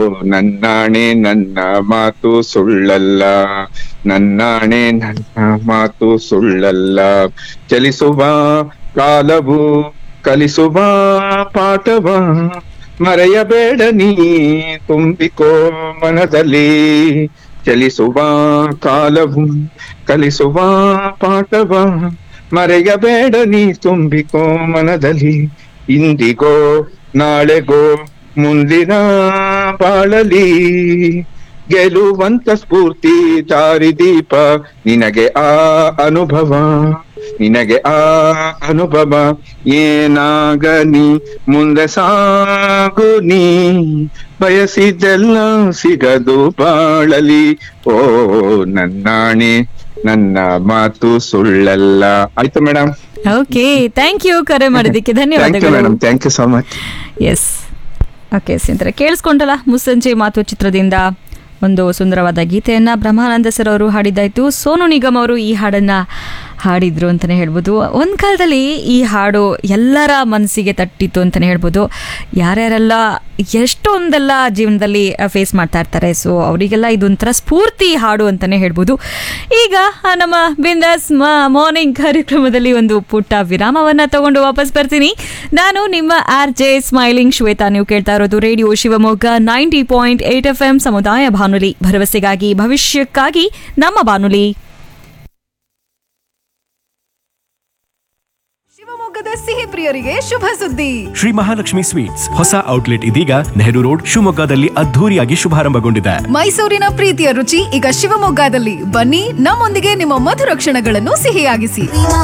ನನ್ನಾಣೆ ನನ್ನ ಮಾತು ಸುಳ್ಳಲ್ಲ ನನ್ನಾಣೆ ನನ್ನ ಮಾತು ಸುಳ್ಳಲ್ಲ ಚಲಿಸುವ ಕಾಲವು ಕಲಿಸುವ ಪಾಠವ ಮರೆಯಬೇಡ ನೀ ತುಂಬಿಕೋ ಮನದಲ್ಲಿ ಚಲಿಸುವ ಕಾಲವು ಕಲಿಸುವ ಪಾಠವ ಮರೆಯಬೇಡ ನೀ ತುಂಬಿಕೋ ಮನದಲ್ಲಿ ಇಂದಿಗೋ ನಾಳೆಗೋ ಮುಂದಿನ ಬಾಳಲಿ ಗೆಲುವಂತ ಸ್ಫೂರ್ತಿ ದಾರಿದೀಪ ನಿನಗೆ ಆ ಅನುಭವ ನಿನಗೆ ಆ ಅನುಭವ ಏನಾಗನಿ ಮುಂದೆ ಸಾಗು ನೀ ಬಯಸಿದ್ದೆಲ್ಲ ಸಿಗದು ಬಾಳಲಿ ಓ ನನ್ನಾಣೆ ನನ್ನ ಮಾತು ಸುಳ್ಳಲ್ಲ ಆಯ್ತು ಮೇಡಮ್ ಓಕೆ ಥ್ಯಾಂಕ್ ಯು ಕರೆ ಮಾಡಿದ್ದಕ್ಕೆ ಥ್ಯಾಂಕ್ ಯು ಧನ್ಯವಾದಗಳು madam thank you so much yes okay ಸ್ನೇಹಿತರೆ ಕೇಳಿಸ್ಕೊಂಡಲ್ಲ ಮುಸ್ಸಂಜೆ ಮಾತು ಚಿತ್ರದಿಂದ ಒಂದು ಸುಂದರವಾದ ಗೀತೆಯನ್ನ ಬ್ರಹ್ಮಾನಂದ ಸರ್ ಅವರು ಹಾಡಿದ್ದಾಯ್ತು ಸೋನು ನಿಗಮ್ ಅವರು ಈ ಹಾಡನ್ನ ಹಾಡಿದ್ರು ಅಂತಲೇ ಹೇಳ್ಬೋದು ಒಂದು ಕಾಲದಲ್ಲಿ ಈ ಹಾಡು ಎಲ್ಲರ ಮನಸ್ಸಿಗೆ ತಟ್ಟಿತ್ತು ಅಂತಲೇ ಹೇಳ್ಬೋದು ಯಾರ್ಯಾರೆಲ್ಲ ಎಷ್ಟೊಂದೆಲ್ಲ ಜೀವನದಲ್ಲಿ ಫೇಸ್ ಮಾಡ್ತಾ ಇರ್ತಾರೆ ಸೊ ಅವರಿಗೆಲ್ಲ ಇದೊಂಥರ ಸ್ಫೂರ್ತಿ ಹಾಡು ಅಂತಲೇ ಹೇಳ್ಬೋದು ಈಗ ಆ, ನಮ್ಮ ಬಿಂದಾಸ್ ಮಾರ್ನಿಂಗ್ ಕಾರ್ಯಕ್ರಮದಲ್ಲಿ ಒಂದು ಪುಟ್ಟ ವಿರಾಮವನ್ನ ತಗೊಂಡು ವಾಪಸ್ ಬರ್ತೀನಿ ನಾನು ನಿಮ್ಮ ಆರ್ ಜೆ ಸ್ಮೈಲಿಂಗ್ ಶ್ವೇತಾ ನೀವು ಕೇಳ್ತಾ ಇರೋದು radio Shivamogga ninety point eight F M ಸಮುದಾಯ ಬಾನುಲಿ ಭರವಸೆಗಾಗಿ ಭವಿಷ್ಯಕ್ಕಾಗಿ ನಮ್ಮ ಬಾನುಲಿ ಶಿವಮೊಗ್ಗದ ಸಿಹಿ ಪ್ರಿಯರಿಗೆ ಶುಭ ಸುದ್ದಿ ಶ್ರೀ ಮಹಾಲಕ್ಷ್ಮಿ ಸ್ವೀಟ್ಸ್ ಹೊಸ ಔಟ್ಲೆಟ್ ಇದೀಗ ನೆಹರು ರೋಡ್ ಶಿವಮೊಗ್ಗದಲ್ಲಿ ಅದ್ಧೂರಿಯಾಗಿ ಶುಭಾರಂಭಗೊಂಡಿದೆ ಮೈಸೂರಿನ ಪ್ರೀತಿಯ ರುಚಿ ಈಗ ಶಿವಮೊಗ್ಗದಲ್ಲಿ ಬನ್ನಿ ನಮ್ಮೊಂದಿಗೆ ನಿಮ್ಮ ಮಧುರ ಕ್ಷಣಗಳನ್ನು ಸಿಹಿಯಾಗಿಸಿ